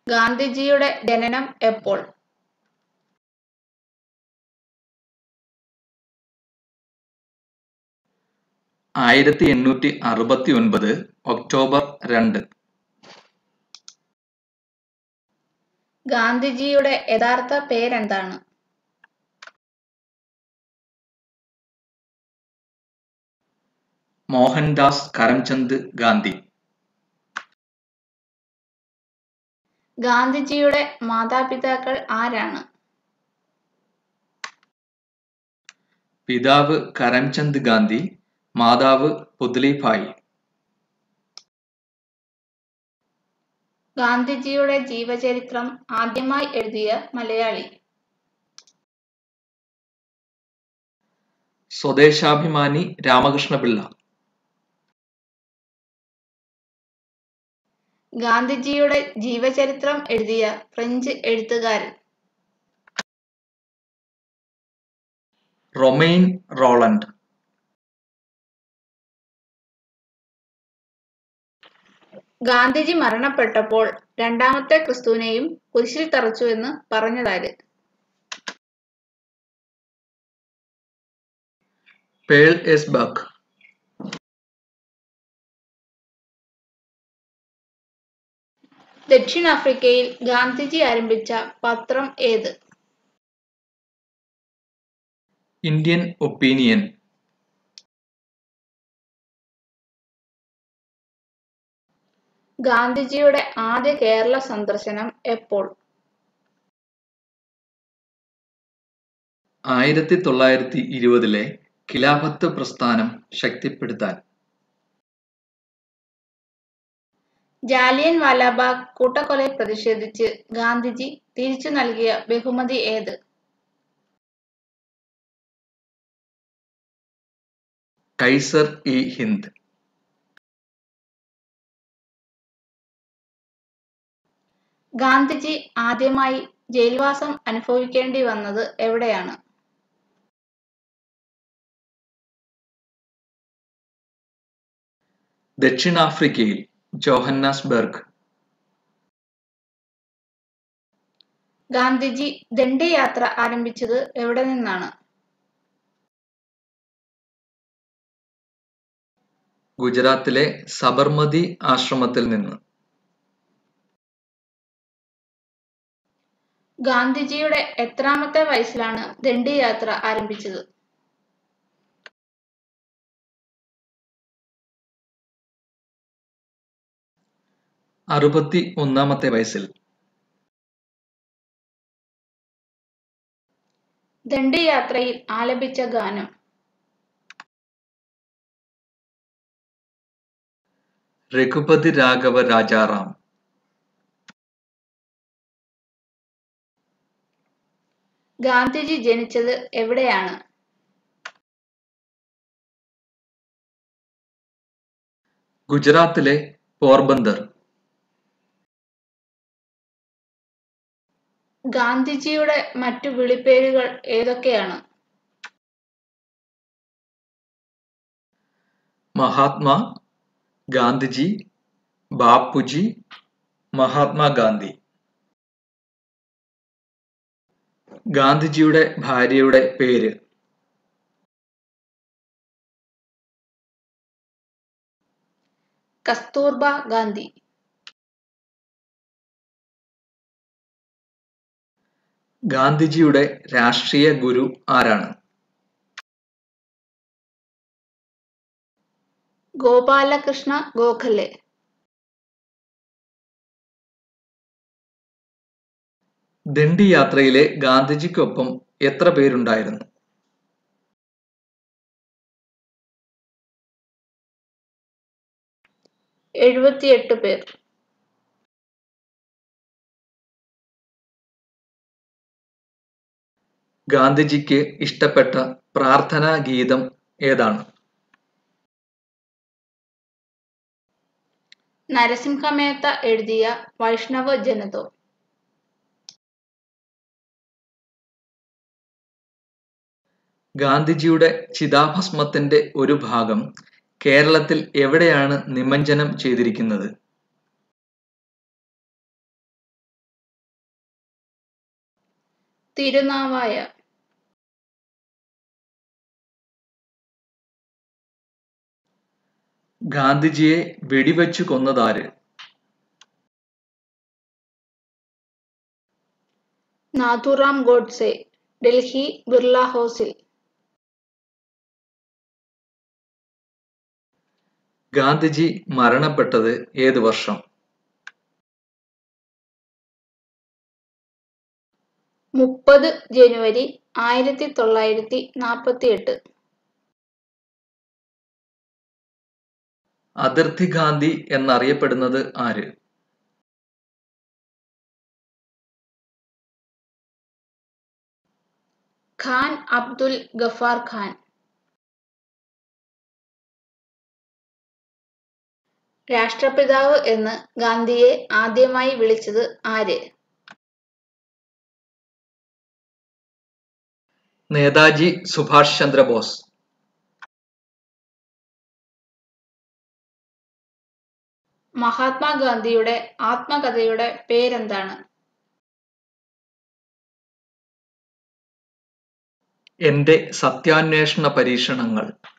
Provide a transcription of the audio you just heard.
ഗാന്ധിജിയുടെ ജനനം എപ്പോൾ ആയിരത്തി എണ്ണൂറ്റി അറുപത്തി ഒൻപത് ഒക്ടോബർ രണ്ട് ഗാന്ധിജിയുടെ യഥാർത്ഥ പേരെന്താണ് മോഹൻദാസ് കരംചന്ദ് ഗാന്ധി ഗാന്ധിജിയുടെ മാതാപിതാക്കൾ ആരാണ് പിതാവ് കരംചന്ദ് ഗാന്ധി മാതാവ് പുത്ലിഭായ് ഗാന്ധിജിയുടെ ജീവചരിത്രം ആദ്യമായി എഴുതിയ മലയാളി സ്വദേശാഭിമാനി രാമകൃഷ്ണപിള്ള ഗാന്ധിജിയുടെ ജീവചരിത്രം എഴുതിയ ഫ്രഞ്ച് എഴുത്തുകാരൻ റൊമെയിൻ റോളണ്ട് ഗാന്ധിജി മരണപ്പെട്ടപ്പോൾ രണ്ടാമത്തെ ക്രിസ്തുവിനെയും കുരിശിൽ തറച്ചു എന്ന് പറഞ്ഞതാര് പേൾ എസ് ബക്ക് ദക്ഷിണാഫ്രിക്കയിൽ ഗാന്ധിജി ആരംഭിച്ച പത്രം ഏത് ഇന്ത്യൻ ഒപ്പീനിയൻ ഗാന്ധിജിയുടെ ആദ്യ കേരള സന്ദർശനം എപ്പോൾ ആയിരത്തി തൊള്ളായിരത്തി ഇരുപതിലെ ഖിലാഫത്ത് പ്രസ്ഥാനം ശക്തിപ്പെടുത്താൻ ജാലിയൻ വാലാബാഗ് കൂട്ടക്കൊലയിൽ പ്രതിഷേധിച്ച് ഗാന്ധിജി തിരിച്ചു നൽകിയ ബഹുമതി ഏത് കൈസർ ഇ ഹിന്ദ് ഗാന്ധിജി ആദ്യമായി ജയിൽവാസം അനുഭവിക്കേണ്ടി വന്നത് എവിടെയാണ് ദക്ഷിണാഫ്രിക്കയിൽ ജോഹന്നാസ്ബർഗ് ഗാന്ധിജി ദണ്ഡി യാത്ര ആരംഭിച്ചത് എവിടെ നിന്നാണ് ഗുജറാത്തിലെ സബർമതി ആശ്രമത്തിൽ നിന്ന് ഗാന്ധിജിയുടെ എത്രാമത്തെ വയസ്സിലാണ് ദണ്ഡി യാത്ര ആരംഭിച്ചത് അറുപത്തി ഒന്നാമത്തെ വയസ്സിൽ ദണ്ഡി യാത്രയിൽ ആലപിച്ച ഗാനം രഘുപതി രാഘവ രാജാറാം ഗാന്ധിജി ജനിച്ചത് എവിടെയാണ് ഗുജറാത്തിലെ പോർബന്ദർ ഗാന്ധിജിയുടെ മറ്റു വിളിപ്പേരുകൾ ഏതൊക്കെയാണ് മഹാത്മാ ഗാന്ധിജി ബാപ്പുജി മഹാത്മാഗാന്ധി ഗാന്ധിജിയുടെ ഭാര്യയുടെ പേര് കസ്തൂർബ ഗാന്ധി ഗാന്ധിജിയുടെ രാഷ്ട്രീയ ഗുരു ആരാണ് ഗോപാലകൃഷ്ണ ഗോഖലെ ദണ്ഡി യാത്രയിലെ ഗാന്ധിജിക്കൊപ്പം എത്ര പേരുണ്ടായിരുന്നു എഴുപത്തിയെട്ട് പേർ ഗാന്ധിജിക്ക് ഇഷ്ടപ്പെട്ട പ്രാർത്ഥനാ ഗീതം ഏതാണ് നരസിംഹമേത്ത എഴുതിയ വൈഷ്ണവ ജനതോ ഗാന്ധിജിയുടെ ചിതാഭസ്മത്തിന്റെ ഒരു ഭാഗം കേരളത്തിൽ എവിടെയാണ് നിമജ്ജനം ചെയ്തിരിക്കുന്നത് തിരുനാവായ ഗാന്ധിജിയെ വെടിവെച്ചു കൊന്നതാര് നാഥുറാം ഗോഡ്സെ ഡൽഹി ബിർള ഹൗസിൽ ഗാന്ധിജി മരണപ്പെട്ടത് ഏത് വർഷം മുപ്പത് ജനുവരി ആയിരത്തി തൊള്ളായിരത്തി നാൽപ്പത്തി എട്ട് അതിർത്തി ഗാന്ധി എന്നറിയപ്പെടുന്നത് ആര് ഖാൻ അബ്ദുൽ ഗഫാർ ഖാൻ രാഷ്ട്രപിതാവ് എന്ന് ഗാന്ധിയെ ആദ്യമായി വിളിച്ചത് ആര് നേതാജി സുഭാഷ് ചന്ദ്രബോസ് മഹാത്മാഗാന്ധിയുടെ ആത്മകഥയുടെ പേരെന്താണ് എന്റെ സത്യാന്വേഷണ പരീക്ഷണങ്ങൾ